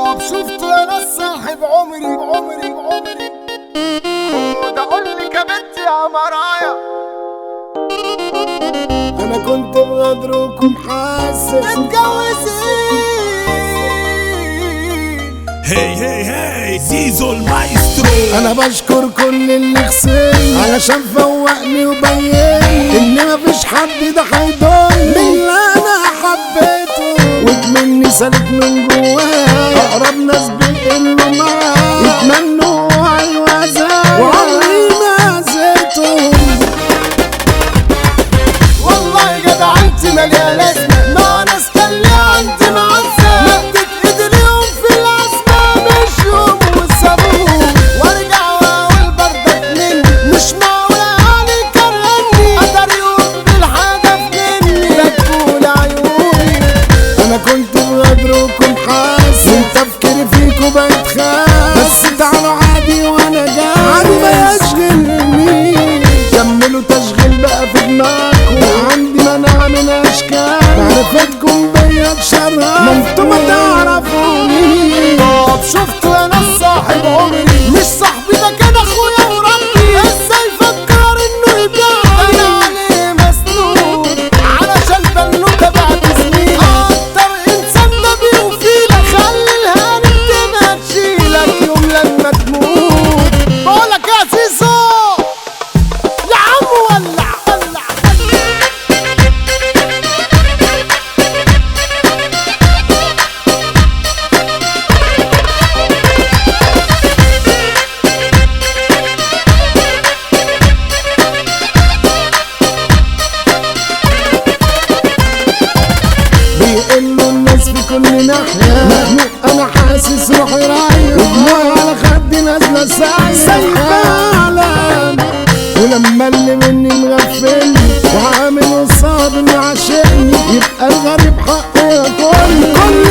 طب شفت انا صاحب عمري عمري عمري ده قول لي كبت يا مرايا انا كنت بغدركم حاسس متجوزين هي هي هي زيزو المايسترو انا بشكر كل اللي خسرني علشان فوقني وبين ان مفيش حد ده هيضل من اللي انا حبيته وكمني سالك من جوايا اقرب ناس بيقلوا معايا يتمنوا ايوه زي وعمري ما زيتهم والله جدع انت مالية لازمة مع ناس تانية عندي معزة مدت ايدي ليهم في الازمة مشيهم وسابوهم وارجع واقول بردك مني مش معقولة يعني كرهني قدر يقوم بالحاجة في مني بتقول عيوني انا كنت بغدركم حاسس من تفكيري فيكوا بقيت خاس بس تعالوا عادي وانا جاي عادي ما يشغلني كملوا تشغيل بقى في دماغكم عندي مناعة من اشكال معرفتكم بيا تشرف ما انتوا ما تعرفوني طب شفت انا صاحب عمري مش صاحبي ده كان اخويا وربي ازاي فكر انه يبيع انا عليه مسنون علشان بنوته بعد سنين اكتر انسان ده بيوفيلك خلي الهانم تبقى تشيلك يوم لما تموت بقولك يا سيسو يا عم ولع ولع بيقلوا الناس في كل ناحية مخنوق أنا حاسس روحي رايح ودموعي على خدي نازلة سايحة سايحة ولما اللي مني مغفلني وعامل قصاد انه عاشقني يبقى الغريب حقه ياكلني كل